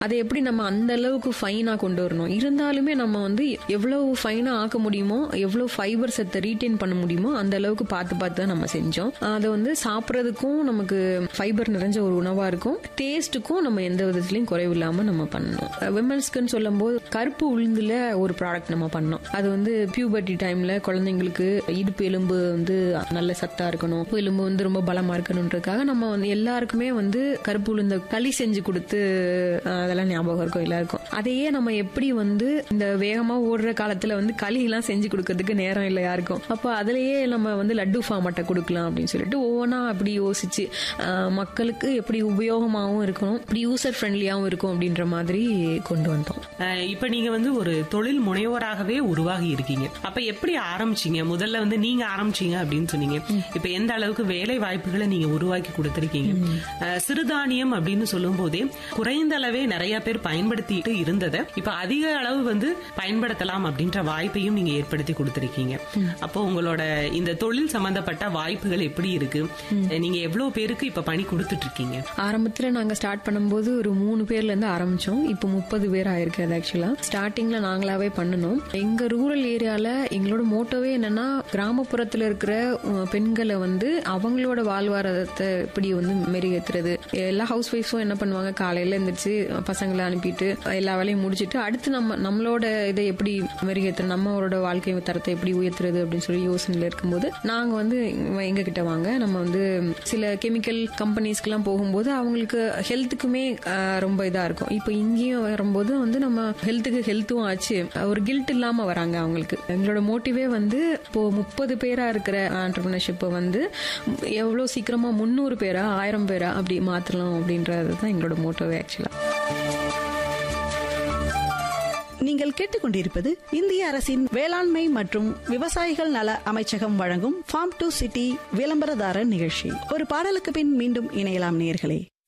அதை எப்படி நம்ம அந்த அளவுக்கு ஃபைனா கொண்டு வரணும் இருந்தாலுமே நம்ம வந்து எவ்வளவு ஃபைனா ஆக்க முடியுமோ எவ்வளவு ஃபைபர் சத்தை ரீட்டைன் பண்ண முடியுமோ அந்த அளவுக்கு பார்த்து பார்த்து தான் நம்ம செஞ்சோம் அதை வந்து சாப்பிட்றதுக்கும் நமக்கு ஃபைபர் நிறைஞ்ச ஒரு உணவா இருக்கும் டேஸ்ட்டுக்கும் நம்ம எந்த விதத்துலயும் குறைவில்லாம நம்ம பண்ணணும் விமன்ஸ்க்குன்னு சொல்லும்போது கருப்பு உளுந்துல ஒரு ப்ராடக்ட் நம்ம பண்ணோம் அது வந்து பியூபர்ட்டி டைம்ல குழந்தைங்களுக்கு இடுப்பு எலும்பு வந்து நல்ல சத்தா இருக்கணும் இடுப்பு எலும்பு வந்து ரொம்ப பலமா இருக்கணுன்றதுக்காக நம்ம வந்து எல்லாருக்குமே வந்து கருப்பு உளுந்த களி செஞ்சு கொடுத்து அஹ், அதெல்லாம் ஞாபகம் இருக்கும் எல்லாருக்கும் அதையே நம்ம எப்படி வந்து இந்த வேகமா ஓடுற காலத்துல வந்து களி எல்லாம் செஞ்சு கொடுக்கறதுக்கு நேரம் இல்லை யாருக்கும் அப்போ அதுலயே நம்ம வந்து லட்டு ஃபார்மட்டை கொடுக்கலாம் அப்படின்னு சொல்லிட்டு ஒவ்வொன்றா அப்படி யோசிச்சு அஹ், மக்களுக்கு எப்படி உபயோகமாகவும் இருக்கணும் இப்படி யூசர் ஃப்ரெண்ட்லியாகவும் இருக்கும் அப்படின்ற மாதிரி கொண்டு வந்தோம் அஹ் இப்ப நீங்க வந்து ஒரு தொழில் முனைவோராகவே உருவாகி இருக்கீங்க அப்ப எப்படி ஆரம்பிச்சீங்க முதல்ல வந்து நீங்க ஆரம்பிச்சீங்க அப்படின்னு சொன்னீங்க இப்ப எந்த அளவுக்கு வேலை வாய்ப்புகளை நீங்க உருவாக்கி கொடுத்திருக்கீங்க அஹ் சிறுதானியம் அப்படின்னு சொல்லும் போதே குறைந்த அளவே நிறைய பேர் பயன்படுத்திட்டு இருந்ததை இப்ப அதிக அளவு வந்து பயன்படுத்தலாம் அப்படின்ற வாய்ப்பையும் நீங்க ஏற்படுத்தி கொடுத்திருக்கீங்க அப்போ உங்களோட இந்த தொழில் சம்பந்தப்பட்ட வாய்ப்புகள் எப்படி இருக்கு நீங்க எவ்வளவு பேருக்கு இப்ப பணி கொடுத்துட்டு இருக்கீங்க ஆரம்பத்துல நாங்க ஸ்டார்ட் பண்ணும்போது ஒரு மூணு பேர்ல இருந்து ஆரம்பிச்சோம் இப்போ முப்பது பேர் ஆயிருக்கு அது ஆக்சுவலா ஸ்டார்டிங்ல நாங்களாவே பண்ணணும் எங்க ரூரல் ஏரியால எங்களோட மோட்டோவே என்னன்னா கிராமப்புறத்துல இருக்கிற அஹ், பெண்களை வந்து அவங்களோட வாழ்வாதாரத்தை எப்படி வந்து மெருகேத்துறது எல்லா ஹவுஸ் ஒய்ஃபும் என்ன பண்ணுவாங்க காலையில எந்திரிச்சு பசங்களை அனுப்பிட்டு எல்லா வேலையும் முடிச்சிட்டு அடுத்து நம்ம நம்மளோட இதை எப்படி மெருகேத்துறது நம்மளோட வாழ்க்கை தரத்தை எப்படி உயர்த்துறது அப்படின்னு சொல்லி யோசனையில இருக்கும்போது நாங்க வந்து எங்க கிட்ட வாங்க நம்ம வந்து சில கெமிக்கல் கம்பெனிஸ்க்கெல்லாம் போகும்போது அவங்களுக்கு ஹெல்த்துக்குமே ரொம்ப இதா இருக்கும் இப்போ இங்கேயும் வரும்போது வந்து நம்ம ஹெல்த்துக்கு ஹெல்த்தும் ஆச்சு ஒரு கில்ட் இல்லாம வராங்க அவங்களுக்கு எங்களோட மோட்டிவே வந்து இப்போ முப்பது பேரா இருக்கிற ஆண்டர்பிரினர்ஷிப்பை வந்து எவ்வளவு சீக்கிரமா முந்நூறு பேரா ஆயிரம் பேரா அப்படி மாத்தலாம் அப்படின்றது தான் எங்களோட மோட்டோவே ஆக்சுவலா நீங்கள் கேட்டுக்கொண்டிருப்பது இந்திய அரசின் வேளாண்மை மற்றும் விவசாயிகள் நல அமைச்சகம் வழங்கும் ஃபார்ம் டு சிட்டி விளம்பரதாரர் நிகழ்ச்சி ஒரு பாடலுக்கு பின் மீண்டும் இணையலாம் நேர்களே